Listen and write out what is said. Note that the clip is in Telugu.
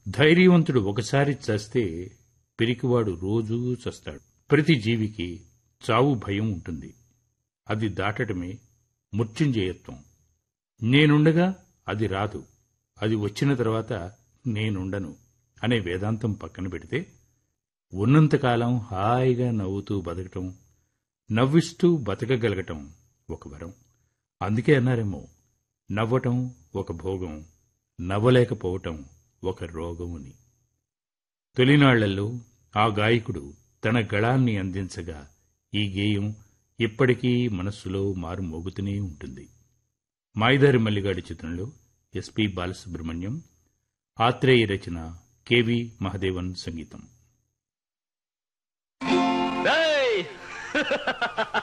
ధైర్యవంతుడు ఒకసారి చస్తే పిరికివాడు రోజూ చస్తాడు ప్రతి జీవికి చావు భయం ఉంటుంది అది దాటటమే మృత్యుంజయత్వం నేనుండగా అది రాదు అది వచ్చిన తర్వాత నేనుండను అనే వేదాంతం పక్కన పెడితే ఉన్నంతకాలం హాయిగా నవ్వుతూ బతకటం నవ్విస్తూ బతకగలగటం ఒక వరం అందుకే అన్నారేమో నవ్వటం ఒక భోగం నవ్వలేకపోవటం ఒక రోగం అని తొలినాళ్లలో ఆ గాయకుడు తన గళాన్ని అందించగా ఈ గేయం ఇప్పటికీ మనస్సులో మారుమోగుతూనే ఉంటుంది మాయిదారి మల్లిగాడి చిత్రంలో ఎస్పి బాలసుబ్రహ్మణ్యం ఆత్రేయ రచన కెవి మహదేవన్ సంగీతం డేయ్